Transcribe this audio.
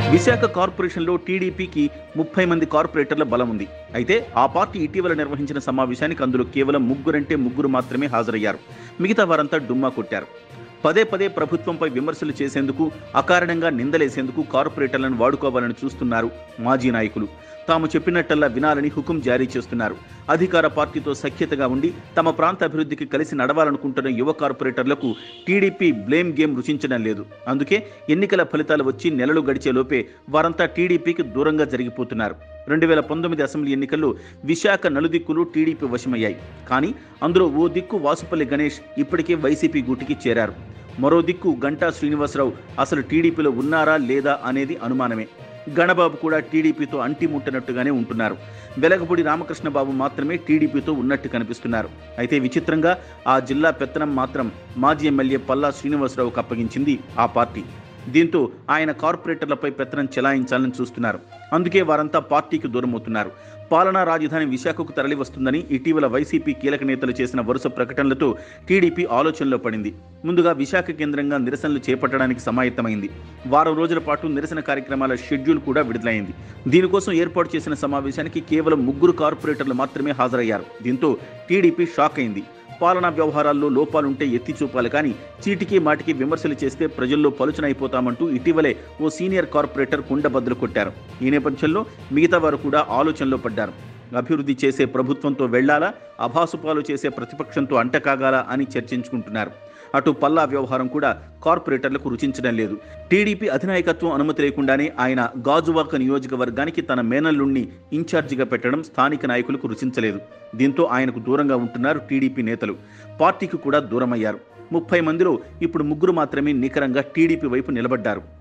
విశాఖ కార్పొరేషన్లో టీడీపీకి ముప్పై మంది కార్పొరేటర్ల బలం ఉంది అయితే ఆ పార్టీ ఇటీవల నిర్వహించిన సమావేశానికి అందులో కేవలం ముగ్గురంటే ముగ్గురు మాత్రమే హాజరయ్యారు మిగతా వారంతా డుమ్మా కొట్టారు పదే పదే ప్రభుత్వంపై విమర్శలు చేసేందుకు అకారణంగా నిందలేసేందుకు కార్పొరేటర్లను వాడుకోవాలని చూస్తున్నారు మాజీ నాయకులు తాము చెప్పినట్టల్లా వినాలని హుకుం జారీ చేస్తున్నారు అధికార పార్టీతో సఖ్యతగా ఉండి తమ ప్రాంత అభివృద్ధికి కలిసి నడవాలనుకుంటున్న యువ కార్పొరేటర్లకు టీడీపీ బ్లేమ్ గేమ్ రుచించడం లేదు అందుకే ఎన్నికల ఫలితాలు వచ్చి నెలలు గడిచే లోపే వారంతా టీడీపీకి దూరంగా జరిగిపోతున్నారు రెండు వేల పంతొమ్మిది అసెంబ్లీ ఎన్నికల్లో విశాఖ నలుదిక్కులు టీడీపీ వశమయ్యాయి కానీ అందులో ఓ దిక్కు వాసుపల్లి గణేష్ ఇప్పటికే వైసీపీ గూటికి చేరారు మరో దిక్కు గంటా శ్రీనివాసరావు అసలు టీడీపీలో ఉన్నారా లేదా అనేది అనుమానమే గణబాబు కూడా టీడీపీతో అంటిముట్టనట్టుగానే ఉంటున్నారు వెలగపూడి రామకృష్ణబాబు మాత్రమే టీడీపీతో ఉన్నట్టు కనిపిస్తున్నారు అయితే విచిత్రంగా ఆ జిల్లా పెత్తనం మాత్రం మాజీ ఎమ్మెల్యే పల్లా శ్రీనివాసరావుకు అప్పగించింది ఆ పార్టీ దీంతో ఆయన కార్పొరేటర్లపై పెత్తనం చెలాయించాలని చూస్తున్నారు అందుకే వారంతా పార్టీకి దూరమవుతున్నారు పాలనా రాజధాని విశాఖకు తరలి వస్తుందని ఇటీవల వైసీపీ కీలక నేతలు చేసిన వరుస ప్రకటనలతో టీడీపీ ఆలోచనలో పడింది ముందుగా విశాఖ కేంద్రంగా నిరసనలు చేపట్టడానికి సమాయత్తమైంది వారం రోజుల పాటు నిరసన కార్యక్రమాల షెడ్యూల్ కూడా విడుదలైంది దీనికోసం ఏర్పాటు చేసిన సమావేశానికి కేవలం ముగ్గురు కార్పొరేటర్లు మాత్రమే హాజరయ్యారు దీంతో టీడీపీ షాక్ అయింది పాలనా వ్యవహారాల్లో లోపాలుంటే ఎత్తి చూపాలి కానీ చీటికి మాటికి విమర్శలు చేస్తే ప్రజల్లో పలుచనైపోతామంటూ ఇటీవలే ఓ సీనియర్ కార్పొరేటర్ కుండబద్దలు కొట్టారు ఈ నేపథ్యంలో మిగతా వారు కూడా ఆలోచనలో పడ్డారు అభివృద్ధి చేసే ప్రభుత్వంతో వెళ్లాలా అభాసుపాలు చేసే ప్రతిపక్షంతో అంటకాగాలా అని చర్చించుకుంటున్నారు అటు పల్లా వ్యవహారం కూడా కార్పొరేటర్లకు రుచించడం లేదు టీడీపీ అధినాయకత్వం అనుమతి లేకుండానే ఆయన గాజువాక నియోజకవర్గానికి తన మేనల్లుణ్ణి ఇన్ఛార్జిగా పెట్టడం స్థానిక నాయకులకు రుచించలేదు దీంతో ఆయనకు దూరంగా ఉంటున్నారు టీడీపీ నేతలు పార్టీకి కూడా దూరమయ్యారు ముప్పై మందిలో ఇప్పుడు ముగ్గురు మాత్రమే నికరంగా టీడీపీ వైపు నిలబడ్డారు